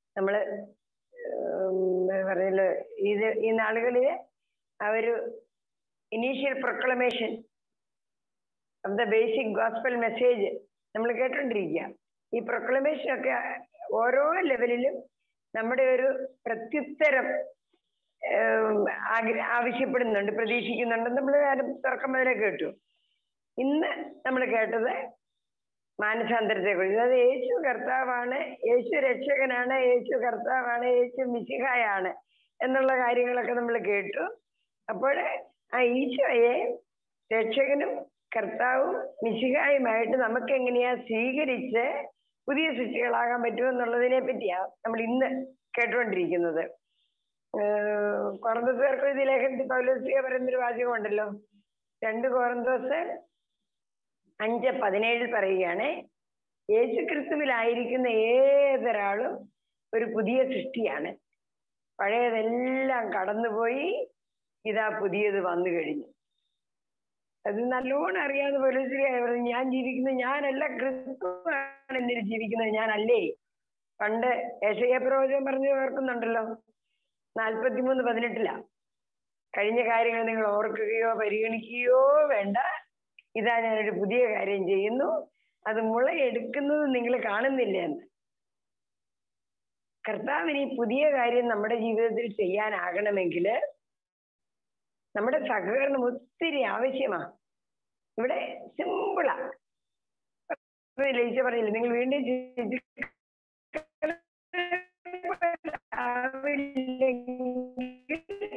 നമ്മള് പറഞ്ഞല്ലോ ഇത് ഈ നാളുകളില് ആ ഒരു initial proclamation of the basic gospel message നമ്മൾ കേട്ടോണ്ടിരിക്കുക ഈ പ്രൊക്ലമേഷൻ ഒക്കെ ഓരോ ലെവലിലും നമ്മുടെ ഒരു പ്രത്യുത്തരം ഏം, ആഗ്ര- ആവശ്യപ്പെടുന്നുണ്ട് പ്രതീക്ഷിക്കുന്നുണ്ട് നമ്മൾ തുറക്കം മുതലേ കേട്ടു ഇന്ന് നമ്മൾ കേട്ടത് മാനസാന്തരത്തെ കുറിച്ച് അതായത് യേശു കർത്താവാണ് യേശു രക്ഷകനാണ് യേശു കർത്താവാണ് യേശു മിശിഹായാണ് എന്നുള്ള കാര്യങ്ങളൊക്കെ നമ്മൾ കേട്ടു അപ്പോൾ ആ ഈശോയെ രക്ഷകനും കർത്താവും മിശിഹായുമായിട്ട് നമുക്ക് എങ്ങനെയാ സ്വീകരിച്ച് പുതിയ സൃഷ്ടികളാകാൻ പറ്റുമെന്നുള്ളതിനെ പറ്റിയാ നമ്മൾ ഇന്ന് കേട്ടുകൊണ്ടിരിക്കുന്നത് കൊറന്തോസുകാർക്ക് ഇത് ലേഖനത്തിൽ പൗലോസിക പറയുന്നൊരു വാചകമുണ്ടല്ലോ രണ്ട് കോറന്തോസ് അഞ്ച് പതിനേഴിൽ പറയുകയാണ് യേശു ക്രിസ്തുവിലായിരിക്കുന്ന ഏതൊരാളും ഒരു പുതിയ സൃഷ്ടിയാണ് പഴയതെല്ലാം കടന്നുപോയി ഇതാ പുതിയത് വന്നു കഴിഞ്ഞു അത് നല്ലോണം അറിയാവുന്ന പോലീസുകാർ പറഞ്ഞു ഞാൻ ജീവിക്കുന്നത് ഞാനല്ല ക്രിസ്തുവാണ് എന്നിൽ ജീവിക്കുന്നത് ഞാനല്ലേ പണ്ട് ഏഷയ പ്രവചനം പറഞ്ഞു ഓർക്കുന്നുണ്ടല്ലോ നാൽപ്പത്തിമൂന്ന് പതിനെട്ടിലാ കഴിഞ്ഞ കാര്യങ്ങൾ നിങ്ങൾ ഓർക്കുകയോ പരിഗണിക്കുകയോ വേണ്ട ഇതാ ഞാനൊരു പുതിയ കാര്യം ചെയ്യുന്നു അത് മുളയെടുക്കുന്നത് നിങ്ങൾ കാണുന്നില്ല എന്ന് കർത്താവിന് ഈ പുതിയ കാര്യം നമ്മുടെ ജീവിതത്തിൽ ചെയ്യാനാകണമെങ്കിൽ നമ്മുടെ സഹകരണം ഒത്തിരി ആവശ്യമാ ഇവിടെ സിമ്പിളാ ലയിച്ച പറഞ്ഞില്ല നിങ്ങൾ വീണ്ടും ചിന്തിക്കുക. ആവില്ലെങ്കിൽ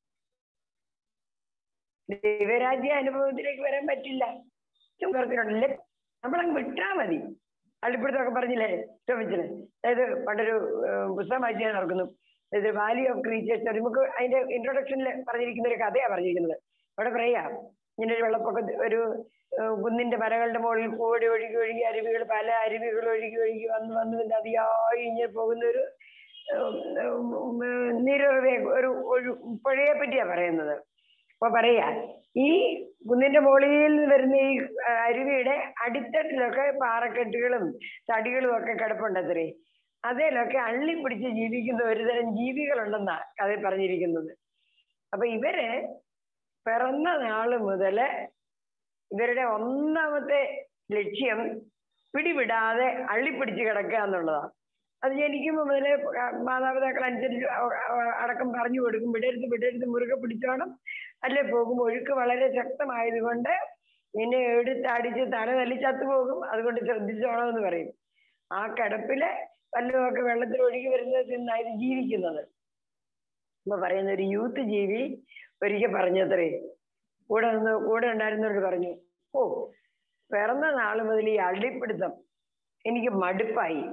ദൈവരാജ്യ അനുഭവത്തിലേക്ക് വരാൻ പറ്റില്ല പറഞ്ഞിട്ടുണ്ടല്ലേ നമ്മളങ്ങ് വിട്ടാ മതി അള്ളിപ്പിടുത്തൊക്കെ പറഞ്ഞില്ലേ ശ്രമിച്ചില്ലേ അതായത് പണ്ടൊരു ഏഹ്, പുസ്തകം വായിച്ചു ഞാൻ ഓർക്കുന്നു അതായത് വാല്യൂ ഓഫ് ക്രീച്ചേഴ്സ് നമുക്ക് അതിന്റെ ഇൻട്രൊഡക്ഷനിൽ പറഞ്ഞിരിക്കുന്ന ഒരു കഥയാ പറഞ്ഞിരിക്കുന്നത് അവിടെ പറയാ ഇങ്ങനെ ഒരു വെള്ളപ്പൊക്ക ഒരു ഏഹ്, കുന്നിന്റെ മരങ്ങളുടെ മുകളിൽ കൂടി ഒഴുകി ഒഴുകി അരുവികൾ പല അരുവികൾ ഒഴുകി ഒഴുകി വന്ന് വന്ന് പിന്നെ അതിയായി ഇങ്ങനെ പോകുന്ന ഒരു ഏഹ്, ഏഹ്, നീരുറവയെ ഒരു ഒരു പുഴയെ പറ്റിയാ പറയുന്നത് അപ്പൊ പറയാ ഈ കുന്നിന്റെ മുകളിൽ നിന്ന് വരുന്ന ഈ ആ, അരുവിയുടെ അടിത്തട്ടിലൊക്കെ പാറക്കെട്ടുകളും തടികളും ഒക്കെ കിടപ്പുണ്ടത്രേ അതിലൊക്കെ അള്ളിപ്പിടിച്ച് ജീവിക്കുന്ന ഒരുതരം ജീവികളുണ്ടെന്നാ കഥയിൽ പറഞ്ഞിരിക്കുന്നത് അപ്പൊ ഇവര് പിറന്ന നാള് മുതല് ഇവരുടെ ഒന്നാമത്തെ ലക്ഷ്യം പിടിവിടാതെ അള്ളിപ്പിടിച്ച് കിടക്കുക എന്നുള്ളതാണ് അത് ജനിക്കുമ്പോൾ മുതലേ ആ- മാതാപിതാക്കൾ അനുസരിച്ച് അ- അ- അടക്കം പറഞ്ഞു കൊടുക്കും വിടരുത് വിടരുത് മുറുകെ പിടിച്ചോണം അല്ലെ പോകും ഒഴുക്ക് വളരെ ശക്തമായതുകൊണ്ട് നിന്നെ എടുത്തടിച്ച് തല തല്ലി ചത്തുപോകും അതുകൊണ്ട് ശ്രദ്ധിച്ചോണം എന്ന് പറയും ആ കിടപ്പില് വല്ലതുമൊക്കെ വെള്ളത്തിൽ ഒഴുകി വരുന്നത് തിന്നായിരുന്നു ജീവിക്കുന്നത് അപ്പൊ പറയുന്ന ഒരു യൂത്ത് ജീവി ഒരിക്കൽ പറഞ്ഞത്രേ കൂടെ നിന്ന് കൂടെ ഉണ്ടായിരുന്നവരോട് പറഞ്ഞു ഓ പിറന്ന നാള് മുതൽ ഈ അള്ളിപ്പിടുത്തം എനിക്ക് മടുപ്പായി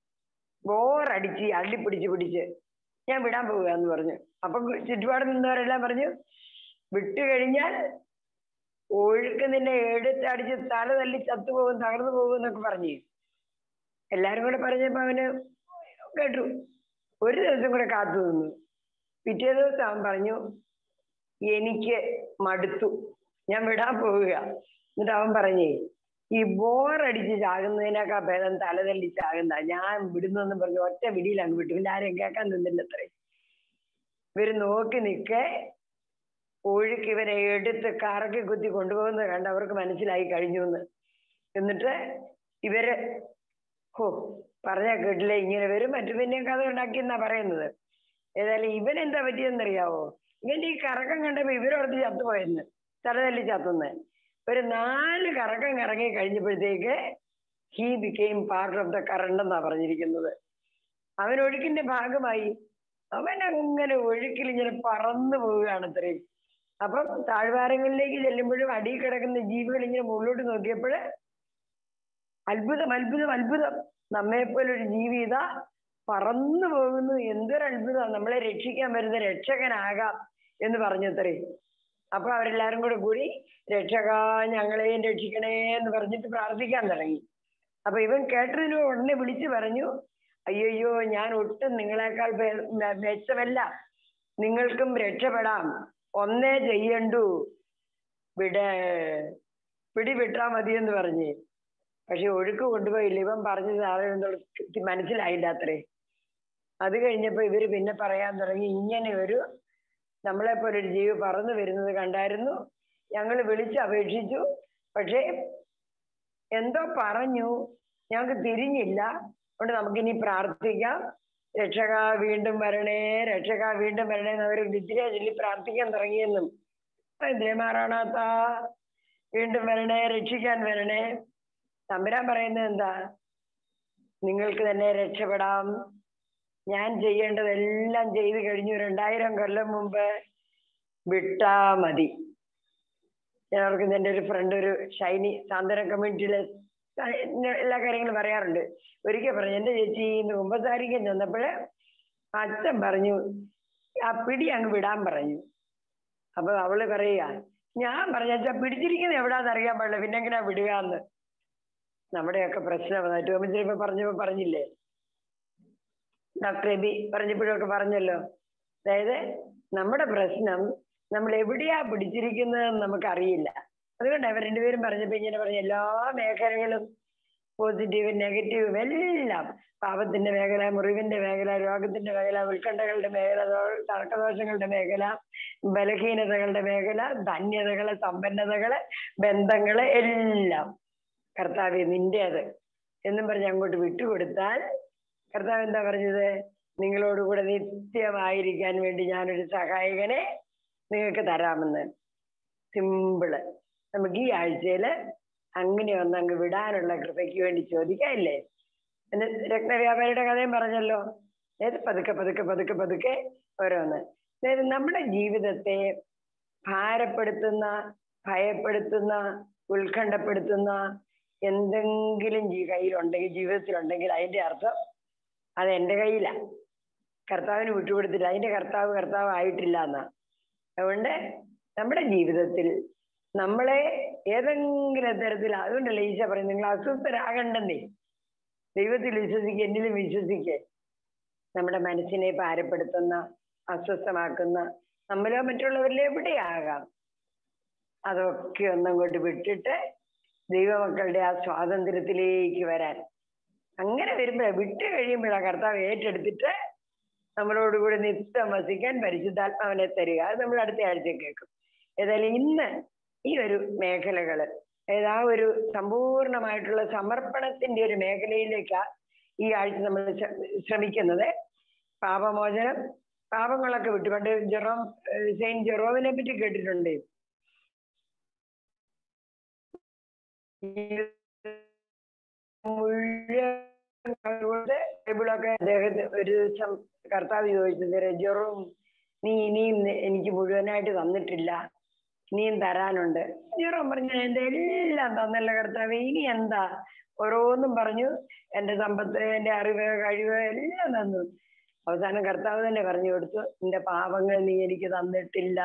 ബോറടിച്ച് ഈ അള്ളിപ്പിടിച്ച് പിടിച്ച് ഞാൻ വിടാൻ പോവുക എന്ന് പറഞ്ഞു അപ്പൊ ചുറ്റുപാട് നിന്നവരെല്ലാം പറഞ്ഞു വിട്ടു കഴിഞ്ഞാൽ ഒഴുക്ക് നിന്നെ എടുത്തടിച്ച് തല തല്ലി ചത്തുപോകും തകർന്നു പോകും എന്നൊക്കെ പറഞ്ഞു എല്ലാരും കൂടെ പറഞ്ഞപ്പോ അവന് കേട്ടു ഒരു ദിവസം കൂടെ കാത്തു നിന്നു പിറ്റേ ദിവസം അവൻ പറഞ്ഞു എനിക്ക് മടുത്തു ഞാൻ വിടാൻ പോവുക എന്നിട്ട് അവൻ പറഞ്ഞേ ഈ ബോറടിച്ച് ചാകുന്നതിനേക്കാൾ ഭേദം തലതല്ലി ചാകുന്ന ഞാൻ വിടുന്നെന്ന് പറഞ്ഞു ഒറ്റ വിടിയിൽ അങ്ങ് വിട്ടു പിന്നെ ആരെയും കേൾക്കാൻ നിന്നില്ല അത്രേ ഇവര് നോക്കി നിൽക്കെ ഒഴുക്ക് ഇവരെ എടുത്ത് കറക്കി കുത്തി കൊണ്ടുപോകുന്നത് കണ്ട് അവർക്ക് മനസ്സിലായി കഴിഞ്ഞു എന്ന് എന്നിട്ട് ഇവര് ഹോ പറഞ്ഞാ കേട്ടില്ല ഇങ്ങനെ വരും മറ്റു പിന്നെ കഥ ഉണ്ടാക്കി എന്നാ പറയുന്നത് ഏതായാലും ഇവൻ എന്താ പറ്റിയെന്നറിയാവോ ഇവന്റെ ഈ കറക്കം കണ്ടപ്പോ ഇവരോടത്ത് ചത്തുപോയെന്ന് തലതല്ലി ചത്തുന്ന് ഒരു നാല് കറക്കം കറങ്ങി കഴിഞ്ഞപ്പോഴത്തേക്ക് he became part of the current എന്നാ പറഞ്ഞിരിക്കുന്നത് അവൻ ഒഴുക്കിന്റെ ഭാഗമായി അവൻ അങ്ങനെ ഒഴുക്കിൽ ഇങ്ങനെ പറന്നു പോവുകയാണ് അത്രയും അപ്പം താഴ്വാരങ്ങളിലേക്ക് ചെല്ലുമ്പോഴും അടിയിൽ കിടക്കുന്ന ജീവികൾ ഇങ്ങനെ മുകളിലോട്ട് നോക്കിയപ്പോൾ അത്ഭുതം അത്ഭുതം അത്ഭുതം നമ്മെപ്പോലെ ഒരു ജീവി ഇതാ പറന്നു പോകുന്നു എന്തൊരു അത്ഭുതം നമ്മളെ രക്ഷിക്കാൻ വരുന്ന രക്ഷകനാകാം എന്ന് പറഞ്ഞത്രേ അപ്പൊ അവരെല്ലാരും കൂടെ കൂടി രക്ഷക ഞങ്ങളെയും രക്ഷിക്കണേ എന്ന് പറഞ്ഞിട്ട് പ്രാർത്ഥിക്കാൻ തുടങ്ങി അപ്പൊ ഇവൻ കേട്ടതിന് ഉടനെ വിളിച്ചു പറഞ്ഞു അയ്യോ ഞാൻ ഒട്ടും നിങ്ങളെക്കാൾ ഭേ- മെ- മെച്ചമല്ല നിങ്ങൾക്കും രക്ഷപ്പെടാം ഒന്നേ ചെയ്യണ്ടു വിട പിടിവിട്ടാ മതി എന്ന് പറഞ്ഞ് പക്ഷെ ഒഴുക്ക് കൊണ്ടുപോയില്ല ഇവൻ പറഞ്ഞത് ആരെയും മനസ്സിലായില്ല അത്രേ അത് കഴിഞ്ഞപ്പോ ഇവര് പിന്നെ പറയാൻ തുടങ്ങി ഇങ്ങനെ ഒരു നമ്മളെ പോലെ ഒരു ജീവി പറന്നു വരുന്നത് കണ്ടായിരുന്നു ഞങ്ങൾ വിളിച്ച് അപേക്ഷിച്ചു പക്ഷേ എന്തോ പറഞ്ഞു ഞങ്ങൾക്ക് തിരിഞ്ഞില്ല അതുകൊണ്ട് നമുക്കിനി പ്രാർത്ഥിക്കാം രക്ഷക വീണ്ടും വരണേ രക്ഷക വീണ്ടും വരണേ എന്ന് അവർ വിദ്യ ചൊല്ലി പ്രാർത്ഥിക്കാൻ തുടങ്ങിയെന്നും മാറാണാത്ത വീണ്ടും വരണേ രക്ഷിക്കാൻ വരണേ തമ്പുരാൻ പറയുന്നത് എന്താ നിങ്ങൾക്ക് തന്നെ രക്ഷപ്പെടാം ഞാൻ ചെയ്യേണ്ടതെല്ലാം ചെയ്തു കഴിഞ്ഞു രണ്ടായിരം കൊല്ലം മുമ്പ് വിട്ടാ മതി ഞാൻ ഓർക്കുന്നു എൻ്റെ ഒരു ഫ്രണ്ട് ഒരു ഷൈനി സാന്ത്വന കമ്മ്യൂണിറ്റിയിലെ എല്ലാ കാര്യങ്ങളും പറയാറുണ്ട് ഒരിക്കൽ പറഞ്ഞു എൻ്റെ ചേച്ചി ഇന്ന് കുമ്പസാരിക്കാൻ ചെന്നപ്പോഴ് അച്ഛൻ പറഞ്ഞു ആ പിടി അങ്ങ് വിടാൻ പറഞ്ഞു അപ്പൊ അവള് പറയുക ഞാൻ പറഞ്ഞ അച്ഛാ പിടിച്ചിരിക്കുന്നത് എവിടാന്ന് അറിയാൻ പാടില്ല പിന്നെ എങ്ങനെയാ വിടുക എന്ന് നമ്മുടെയൊക്കെ പ്രശ്നം ടോമിച്ചിരി ഇപ്പൊ പറഞ്ഞപ്പോ പറഞ്ഞില്ലേ ഡോക്ടർ എബി പറഞ്ഞപ്പോഴൊക്കെ പറഞ്ഞല്ലോ അതായത് നമ്മുടെ പ്രശ്നം നമ്മൾ എവിടെയാ പിടിച്ചിരിക്കുന്നതെന്ന് നമുക്കറിയില്ല അതുകൊണ്ട് അവർ രണ്ടുപേരും പറഞ്ഞപ്പോ ഇങ്ങനെ പറഞ്ഞ എല്ലാ മേഖലകളും പോസിറ്റീവും നെഗറ്റീവും എല്ലാം പാപത്തിന്റെ മേഖല മുറിവിന്റെ മേഖല രോഗത്തിന്റെ മേഖല ഉത്കണ്ഠകളുടെ മേഖല ദോ- തർക്കദോഷങ്ങളുടെ മേഖല ബലഹീനതകളുടെ മേഖല ധന്യതകള് സമ്പന്നതകള് ബന്ധങ്ങള് എല്ലാം കർത്താവ് നിന്റേത് എന്നും പറഞ്ഞ് അങ്ങോട്ട് വിട്ടുകൊടുത്താൽ കർത്താവ് എന്താ പറഞ്ഞത് നിങ്ങളോടുകൂടെ നിത്യമായിരിക്കാൻ വേണ്ടി ഞാനൊരു സഹായകനെ നിങ്ങൾക്ക് തരാമെന്ന് സിമ്പിള് നമുക്ക് ഈ ആഴ്ചയില് അങ്ങനെ ഒന്ന് അങ്ങ് വിടാനുള്ള കൃപയ്ക്ക് വേണ്ടി ചോദിക്കാല്ലേ എന്റെ രത്നവ്യാപാരിയുടെ കഥയും പറഞ്ഞല്ലോ അതായത് പതുക്കെ പതുക്കെ പതുക്കെ പതുക്കെ ഓരോന്ന് അതായത് നമ്മുടെ ജീവിതത്തെ ഭാരപ്പെടുത്തുന്ന ഭയപ്പെടുത്തുന്ന ഉത്കണ്ഠപ്പെടുത്തുന്ന എന്തെങ്കിലും ജീ- കയ്യിലുണ്ടെങ്കിൽ ജീവിതത്തിലുണ്ടെങ്കിൽ അതിന്റെ അർത്ഥം അത് എന്റെ കയ്യിലാ കർത്താവിന് വിട്ടുകൊടുത്തില്ല അതിന്റെ കർത്താവ് കർത്താവ് ആയിട്ടില്ല എന്നാ അതുകൊണ്ട് നമ്മുടെ ജീവിതത്തിൽ നമ്മളെ ഏതെങ്കിലും തരത്തിൽ അതുകൊണ്ടല്ലേ ഈശോ പറയും നിങ്ങൾ അസ്വസ്ഥരാകണ്ടെന്നേ ദൈവത്തിൽ വിശ്വസിക്കുക എന്നിലും വിശ്വസിക്കുക നമ്മുടെ മനസ്സിനെ ഭാരപ്പെടുത്തുന്ന അസ്വസ്ഥമാക്കുന്ന നമ്മളോ മറ്റുള്ളവരിലോ എവിടെയാകാം അതൊക്കെ ഒന്നങ്ങോട്ട് വിട്ടിട്ട് ദൈവമക്കളുടെ ആ സ്വാതന്ത്ര്യത്തിലേക്ക് വരാൻ അങ്ങനെ വരുമ്പോഴാ വിട്ട് കഴിയുമ്പോഴാ കർത്താവ് ഏറ്റെടുത്തിട്ട് നമ്മളോടുകൂടി നിത്യം വസിക്കാൻ പരിശുദ്ധാത്മാവിനെ തരിക അത് നമ്മൾ അടുത്ത ആഴ്ച കേൾക്കും ഏതായാലും ഇന്ന് ഈ ഒരു മേഖലകള് അതായത് ആ ഒരു സമ്പൂർണമായിട്ടുള്ള സമർപ്പണത്തിന്റെ ഒരു മേഖലയിലേക്കാ ഈ ആഴ്ച നമ്മൾ ശ്ര- ശ്രമിക്കുന്നത് പാപമോചനം പാപങ്ങളൊക്കെ വിട്ടു പണ്ട് ജെറോം ഏഹ് സെയിന്റ് ജെറോമിനെ പറ്റി കേട്ടിട്ടുണ്ട് മുഴുവൻ ബൈബിളൊക്കെ അദ്ദേഹത്തെ ഒരു ദിവസം കർത്താവ് ചോദിച്ചത് രജറും നീ ഇനിയും നി- എനിക്ക് മുഴുവനായിട്ട് തന്നിട്ടില്ല ഇനിയും തരാനുണ്ട് ജെറോം പറഞ്ഞു എന്റെ എല്ലാം തന്നല്ല കർത്താവ് ഇനി എന്താ ഓരോന്നും പറഞ്ഞു എന്റെ സമ്പത്ത് എന്റെ അറിവ് കഴിവ് എല്ലാം തന്നു അവസാനം കർത്താവ് തന്നെ പറഞ്ഞു കൊടുത്തു നിന്റെ പാപങ്ങൾ നീ എനിക്ക് തന്നിട്ടില്ല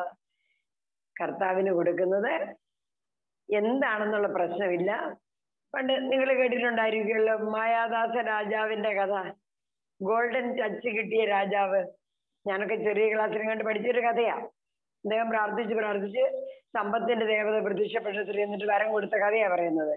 കർത്താവിന് കൊടുക്കുന്നത് എന്താണെന്നുള്ള പ്രശ്നമില്ല പണ്ട് നിങ്ങൾ കേട്ടിട്ടുണ്ടായിരിക്കുമല്ലോ മായാദാസ രാജാവിന്റെ കഥ ഗോൾഡൻ ടച്ച് കിട്ടിയ രാജാവ് ഞാനൊക്കെ ചെറിയ ക്ലാസ്സിൽ കണ്ട് പഠിച്ചൊരു കഥയാ അദ്ദേഹം പ്രാർത്ഥിച്ച് പ്രാർത്ഥിച്ച് സമ്പത്തിന്റെ ദേവത പ്രത്യക്ഷപ്പെട്ടത്തിൽ എന്നിട്ട് വരം കൊടുത്ത കഥയാ പറയുന്നത്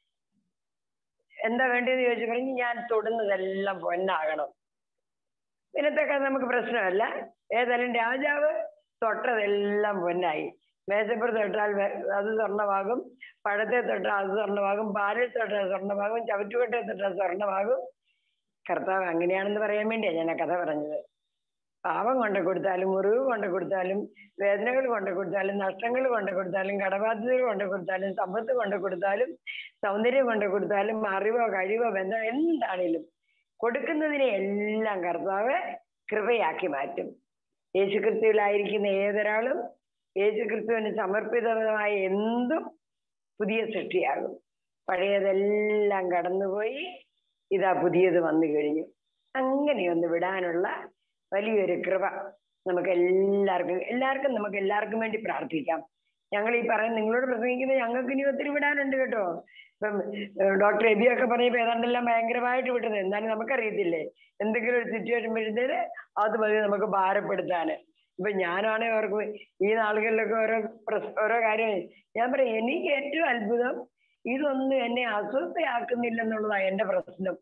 എന്താ വേണ്ടതെന്ന് ചോദിച്ചു പറഞ്ഞു ഞാൻ തൊടുന്നതെല്ലാം പൊന്നാകണം ഇന്നത്തെ കഥ നമുക്ക് പ്രശ്നമല്ല ഏതായാലും രാജാവ് തൊട്ടതെല്ലാം പൊന്നായി മേശപ്പുറത്ത് തൊട്ടാൽ വെ- അത് സ്വർണ്ണമാകും പഴത്തെ തൊട്ടാൽ അത് സ്വർണ്ണമാകും പാലിൽ തൊട്ടാൽ സ്വർണ്ണമാകും ചവറ്റുകൊട്ടയെ തൊട്ടാൽ സ്വർണ്ണമാകും കർത്താവ് അങ്ങനെയാണെന്ന് പറയാൻ വേണ്ടിയാ ഞാൻ ആ കഥ പറഞ്ഞത് പാപം കൊണ്ട് കൊടുത്താലും മുറിവ് കൊണ്ട് കൊടുത്താലും വേദനകൾ കൊണ്ട് കൊടുത്താലും നഷ്ടങ്ങൾ കൊണ്ട് കൊടുത്താലും കടബാധ്യതകൾ കൊണ്ട് കൊടുത്താലും സമ്പത്ത് കൊണ്ട് കൊടുത്താലും സൗന്ദര്യം കൊണ്ട് കൊടുത്താലും അറിവോ കഴിവോ ബന്ധം എന്താണേലും കൊടുക്കുന്നതിനെ എല്ലാം കർത്താവ് കൃപയാക്കി മാറ്റും യേശുക്രിസ്തുവിലായിരിക്കുന്ന ഏതൊരാളും യേശുക്രിസ്തുവിന് സമർപ്പിതമായ എന്തും പുതിയ സൃഷ്ടിയാകും പഴയതെല്ലാം കടന്നുപോയി ഇതാ പുതിയത് വന്നു കഴിഞ്ഞു അങ്ങനെയൊന്ന് വിടാനുള്ള വലിയൊരു കൃപ നമുക്ക് എല്ലാവർക്കും എല്ലാവർക്കും നമുക്ക് എല്ലാവർക്കും വേണ്ടി പ്രാർത്ഥിക്കാം ഞങ്ങൾ ഈ പറയുന്ന നിങ്ങളോട് പ്രസംഗിക്കുന്നത് ഞങ്ങൾക്ക് ഇനി ഒത്തിരി വിടാനുണ്ട് കേട്ടോ ഇപ്പം ഡോക്ടർ എബി ഒക്കെ പറഞ്ഞപ്പോ ഏതാണ്ടെല്ലാം ഭയങ്കരമായിട്ട് വിട്ടത് എന്തായാലും നമുക്കറിയത്തില്ലേ എന്തെങ്കിലും ഒരു സിറ്റുവേഷൻ വരുന്നതിന് അത് മതി നമുക്ക് ഭാരപ്പെടുത്താന് ഇപ്പൊ ഞാനാണെ അവർക്ക് ഈ നാളുകളിലൊക്കെ ഓരോ പ്രസ് ഓരോ കാര്യം ഞാൻ പറയാം എനിക്ക് ഏറ്റവും അത്ഭുതം ഇതൊന്നും എന്നെ അസ്വസ്ഥയാക്കുന്നില്ലെന്നുള്ളതാണ് എന്റെ പ്രശ്നം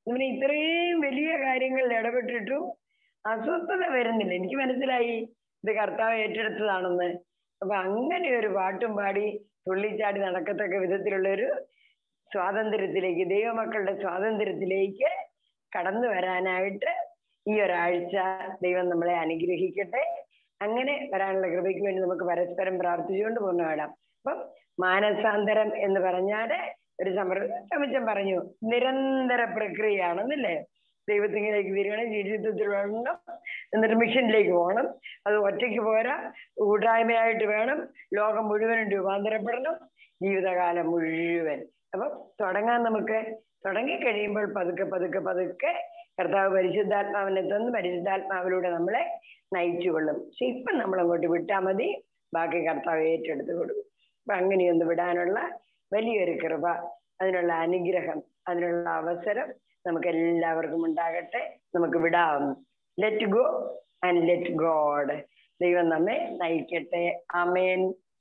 ഇങ്ങനെ ഇത്രയും വലിയ കാര്യങ്ങളിൽ ഇടപെട്ടിട്ടും അസ്വസ്ഥത വരുന്നില്ല എനിക്ക് മനസ്സിലായി ഇത് കർത്താവ് ഏറ്റെടുത്തതാണെന്ന് അപ്പൊ അങ്ങനെ ഒരു പാട്ടും പാടി തുള്ളിച്ചാടി നടക്കത്തക്ക വിധത്തിലുള്ള ഒരു സ്വാതന്ത്ര്യത്തിലേക്ക് ദൈവമക്കളുടെ സ്വാതന്ത്ര്യത്തിലേക്ക് കടന്നു വരാനായിട്ട് ഈ ഒരാഴ്ച ദൈവം നമ്മളെ അനുഗ്രഹിക്കട്ടെ അങ്ങനെ വരാനുള്ള കൃപയ്ക്ക് വേണ്ടി നമുക്ക് പരസ്പരം പ്രാർത്ഥിച്ചുകൊണ്ട് പോകുന്ന വേണം അപ്പം മാനസാന്തരം എന്ന് പറഞ്ഞാല് ഒരു സമൃദ്ധം പറഞ്ഞു നിരന്തര പ്രക്രിയയാണെന്നല്ലേ ദൈവത്തിലേക്ക് തിരിയണം ജീവിതത്തിൽ വേണം എന്നിട്ട് മിഷനിലേക്ക് പോകണം അത് ഒറ്റയ്ക്ക് പോരാ കൂട്ടായ്മയായിട്ട് വേണം ലോകം മുഴുവനും രൂപാന്തരപ്പെടണം ജീവിതകാലം മുഴുവൻ അപ്പം തുടങ്ങാൻ നമുക്ക് തുടങ്ങി കഴിയുമ്പോൾ പതുക്കെ പതുക്കെ പതുക്കെ കർത്താവ് പരിശുദ്ധാത്മാവിനെ തന്ന് പരിശുദ്ധാത്മാവിലൂടെ നമ്മളെ നയിച്ചുകൊള്ളും പക്ഷെ ഇപ്പം നമ്മൾ അങ്ങോട്ട് വിട്ടാൽ മതി ബാക്കി കർത്താവ് ഏറ്റെടുത്ത് കൊടുക്കും അപ്പൊ അങ്ങനെയൊന്ന് വിടാനുള്ള വലിയൊരു കൃപ അതിനുള്ള അനുഗ്രഹം അതിനുള്ള അവസരം നമുക്ക് എല്ലാവർക്കും ഉണ്ടാകട്ടെ നമുക്ക് വിടാം let go and let God ദൈവം നമ്മെ നയിക്കട്ടെ അമേൻ